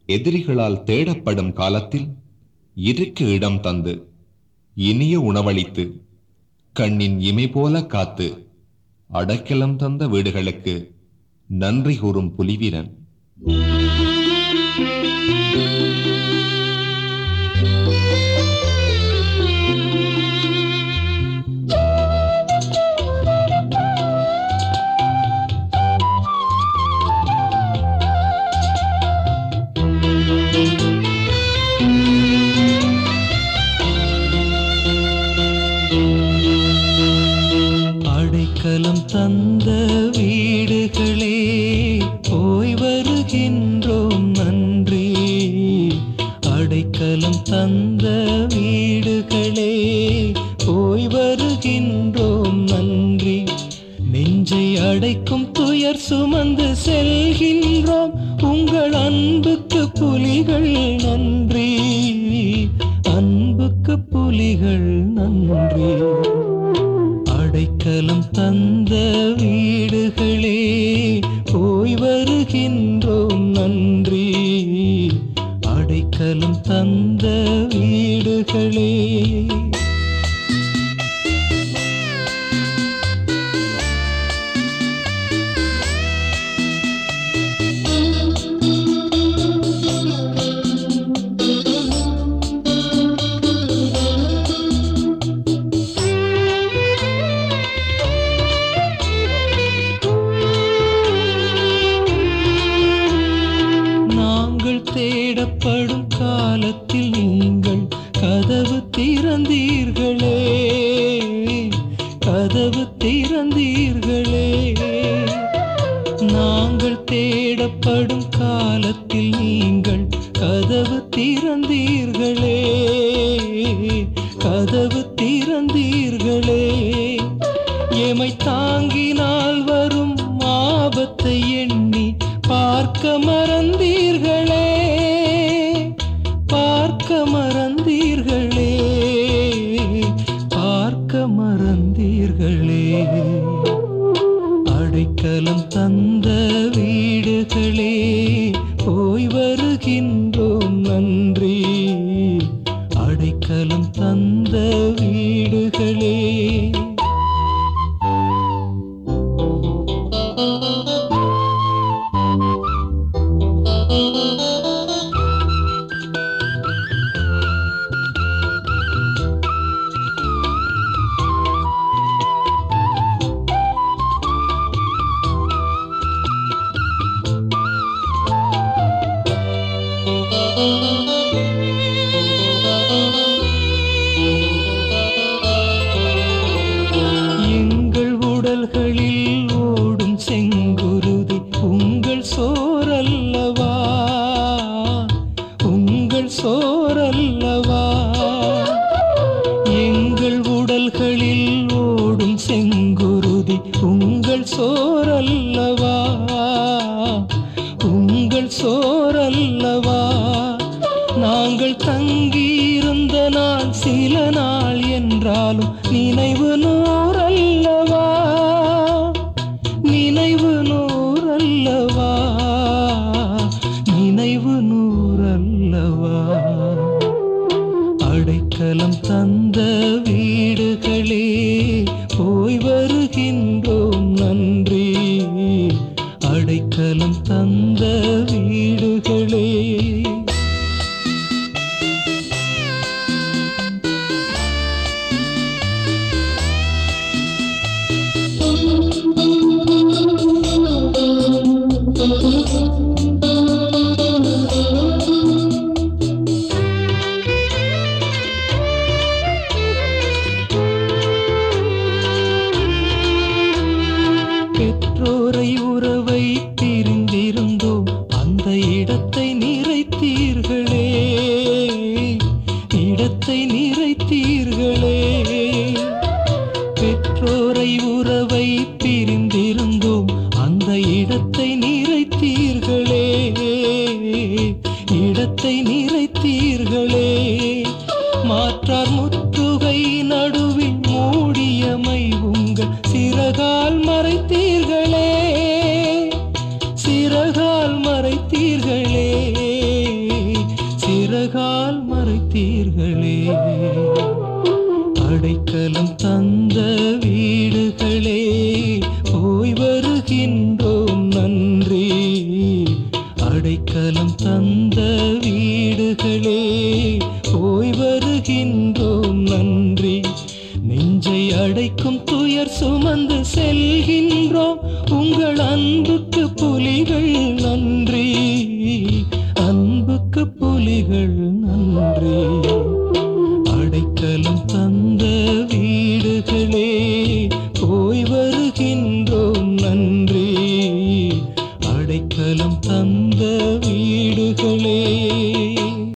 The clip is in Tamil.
எதிரிகளால் தேடப்படும் காலத்தில் இருக்க இடம் தந்து இனிய உணவளித்து கண்ணின் இமை போல காத்து அடைக்கலம் தந்த வீடுகளுக்கு நன்றி கூறும் புலிவீரன் அடைக்கலம் தந்த வீடுகளே போய் வருகின்றோம் நன்றி அடைக்கலம் தந்த வீடுகளே போய் வருகின்றோம் நன்றி நெஞ்சை அடைக்கும் துயர் சுமந்து செல்கின்றோம் உங்கள் அன்புக்கு புலிகள் நன்றி அன்புக்கு புலிகள் நன்றி அடைக்கலம் தந்த வீடுகளே போய் வருகின்றோம் நன்றி அடைக்கலம் தந்த வீடுகளே நாங்கள் தேடப்படும் காலத்தில் நீங்கள் கதவு திறந்தீர்களே கதவு திறந்தீர்களே நாங்கள் தேடப்படும் காலத்தில் நீங்கள் கதவு திறந்தீர்களே கதவு திறந்தீர்களே எமை தாங்கினால் வரும் ஆபத்தை எண்ணி பார்க்க மறந்தீர்களே பார்க்க மறந்தீர்களே பார்க்க மறந்தீர்களே அடைக்கலம் தந்த வீடுகளே போய் வருகின்றோம் நன்றி அடைக்கலம் தந்த வீடுகளே எங்கள் உடல்களில் ஓடும் செங்குருதி உங்கள் சோரல்லவா உங்கள் சோரல்லவா எங்கள் உடல்களில் ஓடும் செங்குருதி உங்கள் சோரல்லவா உங்கள் சோரல்லவா நாங்கள் தங்கியிருந்த நாள் சில நாள் என்றாலும் நினைவு நூறல்லவா நினைவு நூறல்லவா நினைவு நூறல்லவா அடைக்கலம் தந்த வீடுகளே போய் வருகின்றோம் நன்றி அடைக்கலம் தந்த வீடுகளே பெற்றோரை உறவை பிரிந்திருந்தோம் அந்த இடத்தை நிறைத்தீர்களே இடத்தை நிறைத்தீர்களே பெற்றோரை உறவை பிரிந்திருந்தோம் அந்த இடத்தை நிறைத்தீர்களே இடத்தை நிறைத்தீர்களே மாற்றார் முற்றுகை நடுவில் மூடியமை உங்கள் சிறகால் மறைத்தீர்களே சிறகால் மறைத்தீர்களே வருகின்றோம் நன்றி அடைக்கலம் தந்த வீடுகளே போய் வருகின்றோம் நன்றி நெஞ்சை அடைக்கும் துயர் சுமந்து செல்கின்றோம் உங்கள் அன்புக்கு புலிகள் நன்றி அன்புக்கு புலிகள் நன்றி அடைக்கலம் தந்த